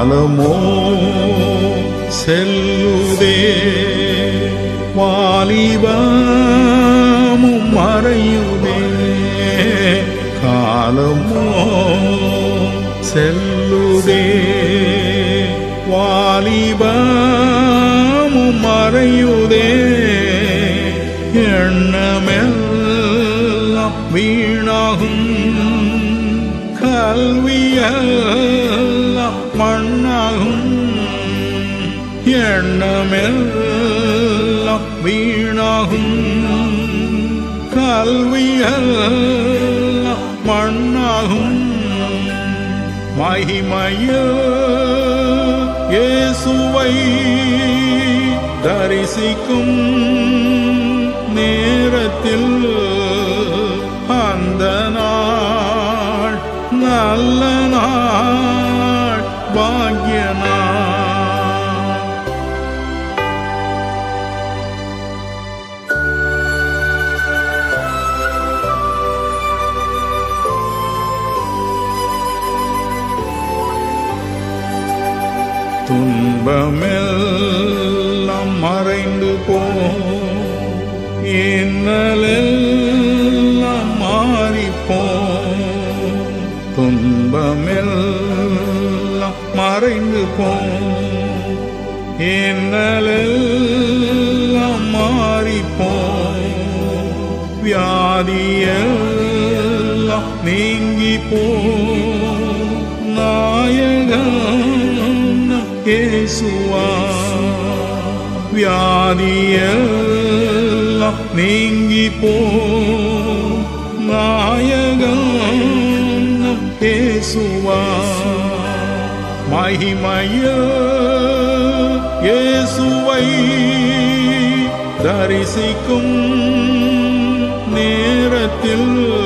காலமோ செல்லுதே வாலிபமும் மறையுதே காலமோ செல்லுதே வாலிபமும் மறையுதே எண்ணமெல்லாம் வீணாகும் கல்வியெல்லாம் மண்ணாகும் எண்ணமெல்லாம் வீணாகும் கல்வியெல்லாம் மண்ணாகும் மகிமைய இயேசுவை தரிசிக்கும் நேரத்தில் அந்த நாள் நல்ல நாள் பாக்ய நாள் துன்பமெல்லாம் மறைந்து போ இன்னலெல்லாம் மாறிப்போ துன்பமெல்லாம் மறைந்து போ இன்னலெல்லாம் மாறிப்போ வியாதியெல்லாம் நீங்கி போ நாயகம் இயேசுவா வியாதியெல்லாம் நீங்கி போ நாயகம் இயேசுவா மகிமைய இயேசுவை தரிசிக்கும் நேரத்தில்